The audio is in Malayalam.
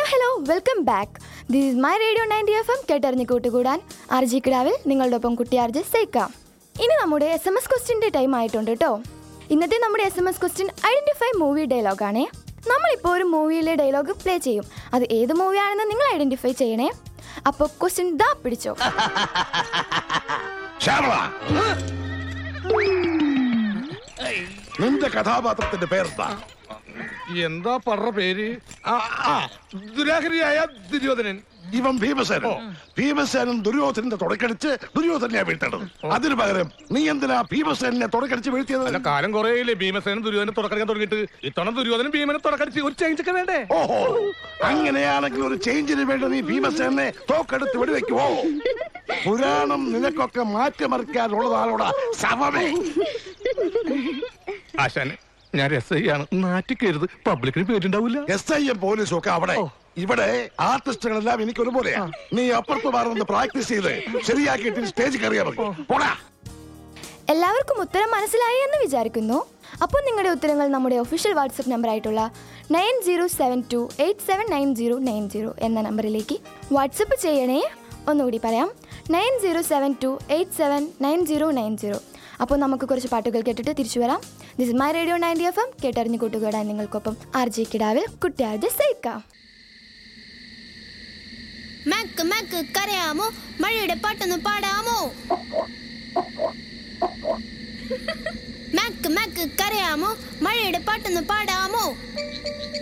hello welcome back this is my radio ninety F M കേട്ടറിഞ്ഞ് കൂട്ടുകൂടാൻ ആർ ജി കിടാവിൽ നിങ്ങളുടെ ഒപ്പം കുട്ടി ആർ ജെ സേക്കാം ഇനി നമ്മുടെ എസ് എം എസ് ക്വസ്റ്റിൻ്റെ ടൈം ആയിട്ടുണ്ട് കേട്ടോ ഇന്നത്തെ നമ്മുടെ S M S question identify movie ഡയലോഗാണേ നമ്മളിപ്പോൾ ഒരു മൂവിയിലെ ഡയലോഗ് പ്ലേ ചെയ്യും അത് ഏത് മൂവിയാണെന്ന് നിങ്ങൾ ഐഡൻറ്റിഫൈ ചെയ്യണേ അപ്പോൾ ക്വസ്റ്റ്യൻ ദാ പിടിച്ചോ ശ്യാമള നിന്റെ കഥാപാത്രത്തിന്റെ പേരെന്താ എന്താ പറ പേര് ആ, ആ, ദുരാഹരിയായ ദുര്യോധനൻ ഇവൻ ഭീമസേനൻ ഭീമസേനൻ ദുര്യോധനന്റെ തുടക്കടിച്ച് ദുര്യോധനെ വീഴ്ത്തേണ്ടത് അതിനു പകരം നീ എന്തിനാ ഭീമസേനെ തുടക്കടിച്ച് വീഴ്ത്തിയത് അല്ല കാലം കുറേയില്ലേ ഭീമസേനൻ ദുര്യോധനെ തുടക്കടിക്കാൻ തുടങ്ങിയിട്ട് ഇത്തവണ ദുര്യോധനൻ ഭീമനെ തുടക്കടിച്ച് ഒരു ചേഞ്ച് ഒക്കെ വേണ്ടേ ഓഹോ അങ്ങനെയാണെങ്കിൽ ഒരു ചേഞ്ചിന് വേണ്ടി നീ ഭീമസേനെ തോക്കെടുത്ത് വെടിവെക്കുവോ പുരാണം നിനക്കൊക്കെ മാറ്റിമറിക്കാനുള്ളതാണോടാ ശവമേ ആശാനെ ഞാൻ രസയാണ് നാറ്റിക്കരുത് പബ്ലിക്കിന് പേരുണ്ടാവില്ല എസ് ഐ എം പോലീസും ഒക്കെ അവിടെ ഇവിടെ ആർട്ടിസ്റ്റുകളെല്ലാം എനിക്ക് ഒരുപോലെയാ നീ അപ്പുറത്ത് മാറുന്ന പ്രാക്ടീസ് ചെയ്ത് ശരിയാക്കിയിട്ട് സ്റ്റേജ് കയറിയാ മതി പോടാ എല്ലാവർക്കും ഉത്തരം മനസ്സിലായി എന്ന് വിചാരിക്കുന്നു അപ്പോൾ നിങ്ങളുടെ ഉത്തരങ്ങൾ നമ്മുടെ ഒഫീഷ്യൽ വാട്സപ്പ് നമ്പർ ആയിട്ടുള്ള nine zero seven two eight seven nine zero nine zero എന്ന നമ്പറിലേക്ക് വാട്സപ്പ് ചെയ്യണേ ഒന്നുകൂടി പറയാം nine zero seven two eight seven nine zero nine zero അപ്പോൾ നമുക്ക് കുറച്ച് പാട്ടുകൾ കേട്ടിട്ട് തിരിച്ചു വരാം this my radio ninety F M കേട്ടറിഞ്ഞ് കൂട്ടുകൂടാൻ നിങ്ങൾക്കൊപ്പം ആർ ജി കിടാവിൽ കുട്ടിയാർജ് സൈക്കാം മക്ക് മക്ക് കരയാമോ മഴയുടെ പാട്ടൊന്ന് പാടാമോ മക്ക് മക്ക് കരയാമോ മഴയുടെ പാട്ടൊന്ന് പാടാമോ